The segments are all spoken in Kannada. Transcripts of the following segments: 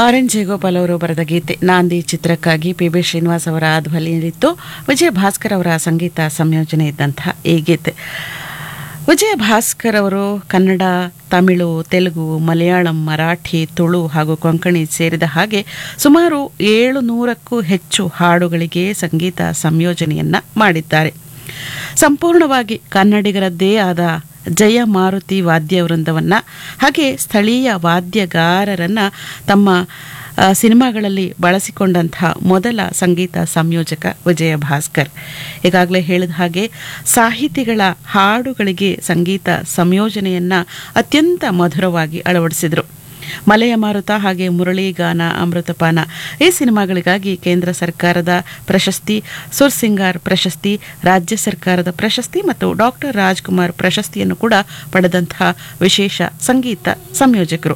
ಆರ್ ಎನ್ ಜಯಗೋಪಾಲ್ ಅವರು ಬರೆದ ಗೀತೆ ನಾಂದಿ ಚಿತ್ರಕ್ಕಾಗಿ ಪಿ ಬಿ ಶ್ರೀನಿವಾಸ್ ಅವರ ಧ್ವನಿಯಲ್ಲಿತ್ತು ವಿಜಯ ಭಾಸ್ಕರ್ ಅವರ ಸಂಗೀತ ಸಂಯೋಜನೆ ಇದ್ದಂತಹ ಈ ಗೀತೆ ವಿಜಯ ಭಾಸ್ಕರ್ ಅವರು ಕನ್ನಡ ತಮಿಳು ತೆಲುಗು ಮಲಯಾಳಂ ಮರಾಠಿ ತುಳು ಹಾಗೂ ಕೊಂಕಣಿ ಸೇರಿದ ಹಾಗೆ ಸುಮಾರು ಏಳು ನೂರಕ್ಕೂ ಹೆಚ್ಚು ಹಾಡುಗಳಿಗೆ ಸಂಗೀತ ಸಂಯೋಜನೆಯನ್ನ ಮಾಡಿದ್ದಾರೆ ಸಂಪೂರ್ಣವಾಗಿ ಕನ್ನಡಿಗರದ್ದೇ ಆದ ಜಯ ಮಾರುತಿ ವಾದ್ಯ ವೃಂದವನ್ನ ಹಾಗೆ ಸ್ಥಳೀಯ ವಾದ್ಯಗಾರರನ್ನ ತಮ್ಮ ಆ, ಸಿನಿಮಾಗಳಲ್ಲಿ ಬಳಸಿಕೊಂಡಂತಹ ಮೊದಲ ಸಂಗೀತ ಸಂಯೋಜಕ ವಿಜಯ ಭಾಸ್ಕರ್ ಈಗಾಗಲೇ ಹೇಳಿದ ಹಾಗೆ ಸಾಹಿತಿಗಳ ಹಾಡುಗಳಿಗೆ ಸಂಗೀತ ಸಂಯೋಜನೆಯನ್ನ ಅತ್ಯಂತ ಮಧುರವಾಗಿ ಅಳವಡಿಸಿದರು ಮಲೆಯ ಮಾರುತ ಹಾಗೆ ಮುರಳಿಗಾನ ಅಮೃತಪಾನ ಈ ಸಿನಿಮಾಗಳಿಗಾಗಿ ಕೇಂದ್ರ ಸರ್ಕಾರದ ಪ್ರಶಸ್ತಿ ಸುರ್ಸಿಂಗಾರ್ ಪ್ರಶಸ್ತಿ ರಾಜ್ಯ ಸರ್ಕಾರದ ಪ್ರಶಸ್ತಿ ಮತ್ತು ಡಾಕ್ಟರ್ ರಾಜ್ಕುಮಾರ್ ಪ್ರಶಸ್ತಿಯನ್ನು ಕೂಡ ಪಡೆದಂತಹ ವಿಶೇಷ ಸಂಗೀತ ಸಂಯೋಜಕರು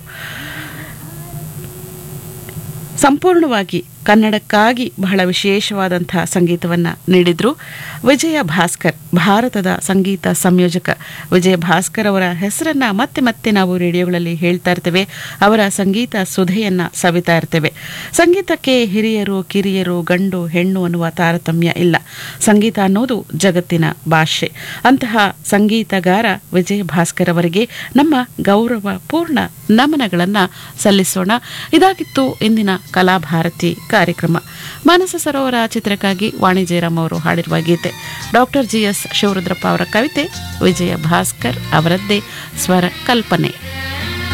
ಸಂಪೂರ್ಣವಾಗಿ ಕನ್ನಡಕ್ಕಾಗಿ ಬಹಳ ವಿಶೇಷವಾದಂತಹ ಸಂಗೀತವನ್ನು ನೀಡಿದ್ರು ವಿಜಯ ಭಾಸ್ಕರ್ ಭಾರತದ ಸಂಗೀತ ಸಂಯೋಜಕ ವಿಜಯ ಭಾಸ್ಕರ್ ಅವರ ಹೆಸರನ್ನ ಮತ್ತೆ ಮತ್ತೆ ನಾವು ರೇಡಿಯೋಗಳಲ್ಲಿ ಹೇಳ್ತಾ ಇರ್ತೇವೆ ಅವರ ಸಂಗೀತ ಸುಧೆಯನ್ನ ಸವಿತಾ ಇರ್ತೇವೆ ಸಂಗೀತಕ್ಕೆ ಹಿರಿಯರು ಕಿರಿಯರು ಗಂಡು ಹೆಣ್ಣು ಅನ್ನುವ ತಾರತಮ್ಯ ಇಲ್ಲ ಸಂಗೀತ ಅನ್ನೋದು ಜಗತ್ತಿನ ಭಾಷೆ ಅಂತಹ ಸಂಗೀತಗಾರ ವಿಜಯ ಭಾಸ್ಕರ್ ಅವರಿಗೆ ನಮ್ಮ ಗೌರವ ಪೂರ್ಣ ನಮನಗಳನ್ನ ಸಲ್ಲಿಸೋಣ ಇದಾಗಿತ್ತು ಇಂದಿನ ಕಲಾಭಾರತಿ ಕಾರ್ಯಕ್ರಮ ಮಾನಸ ಸರೋವರ ಚಿತ್ರಕ್ಕಾಗಿ ವಾಣಿ ಜಯರಾಮ್ ಅವರು ಹಾಡಿರುವ ಗೀತೆ ಡಾಕ್ಟರ್ ಜಿ ಎಸ್ ಶಿವರುದ್ರಪ್ಪ ಅವರ ಕವಿತೆ ವಿಜಯ ಭಾಸ್ಕರ್ ಅವರದ್ದೇ ಸ್ವರ ಕಲ್ಪನೆ